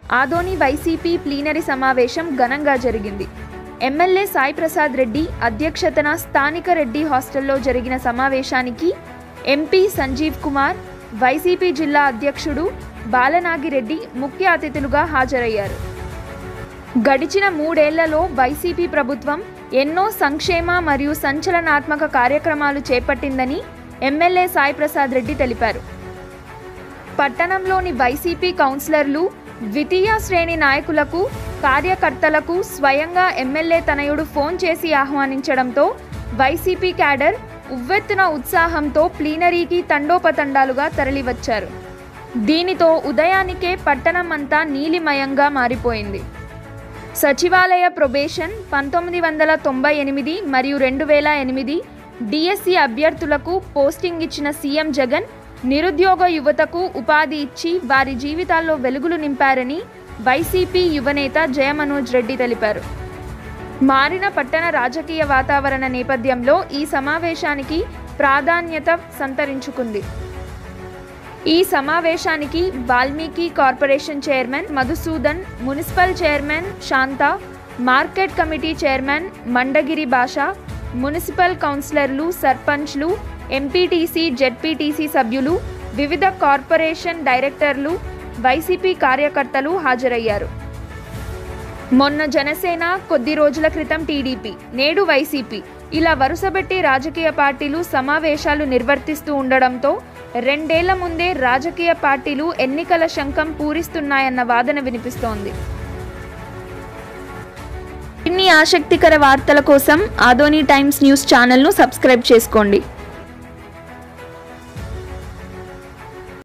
Adoni YCP plenary సమావేశం ఘనంగా జరిగింది ఎమ్మెల్యే సాయి ప్రసాద్ రెడ్డి అధ్యక్షతన స్థానిక రెడ్డి హాస్టల్లో జరిగిన సమావేశానికి ఎంపీ సంజీవ్ కుమార్ వైసీపీ జిల్లా అధ్యక్షుడు బాలనాగిరెడ్డి ముఖ్య అతిథులుగా హాజరయ్యారు గడిచిన మూడేళ్లలో వైసీపీ ప్రభుత్వం ఎన్నో సంక్షేమ మరియు సంచలనాత్మక కార్యక్రమాలు చేపట్టిందని ఎమ్మెల్యే సాయి ప్రసాద్ రెడ్డి తెలిపారు పట్టణంలోని వైసీపీ కౌన్సిలర్లు ద్వితీయ శ్రేణి నాయకులకు కార్యకర్తలకు స్వయంగా ఎమ్మెల్యే తనయుడు ఫోన్ చేసి ఆహ్వానించడంతో వైసీపీ క్యాడర్ ఉవ్వెత్తున ఉత్సాహంతో ప్లీనరీకి తండోపతండాలుగా తరలివచ్చారు దీనితో ఉదయానికే పట్టణం అంతా నీలిమయంగా మారిపోయింది సచివాలయ ప్రొబేషన్ పంతొమ్మిది వందల తొంభై ఎనిమిది మరియు రెండు వేల ఎనిమిది డిఎస్సి అభ్యర్థులకు పోస్టింగ్ ఇచ్చిన సీఎం జగన్ నిరుద్యోగ యువతకు ఉపాధి ఇచ్చి వారి జీవితాల్లో వెలుగులు నింపారని వైసీపీ యువనేత జయమనోజ్ రెడ్డి తెలిపారు మారిన పట్టణ రాజకీయ వాతావరణ నేపథ్యంలో ఈ సమావేశానికి ప్రాధాన్యత సంతరించుకుంది ఈ సమావేశానికి Valmiki corporation chairman Madhusudan municipal chairman Shanta market committee chairman Mandagiri Basha municipal కౌన్సిలర్లు సర్పంచ్లు ఎంపీటీసీ జెడ్పీటీసీ సభ్యులు వివిధ కార్పొరేషన్ డైరెక్టర్లు వైసీపీ కార్యకర్తలు హాజరయ్యారు మొన్న జనసేన కొద్ది రోజుల క్రితం టీడీపీ నేడు వైసీపీ ఇలా వరుసబెట్టి రాజకీయ పార్టీలు సమావేశాలు నిర్వర్తిస్తూ ఉండడంతో రెండేళ్ల ముందే రాజకీయ పార్టీలు ఎన్నికల శంఖం పూరిస్తున్నాయన్న వాదన వినిపిస్తోంది ఇన్ని ఆసక్తికర వార్తల కోసం ఆదోని టైమ్స్ న్యూస్ ఛానల్ను సబ్స్క్రైబ్ చేసుకోండి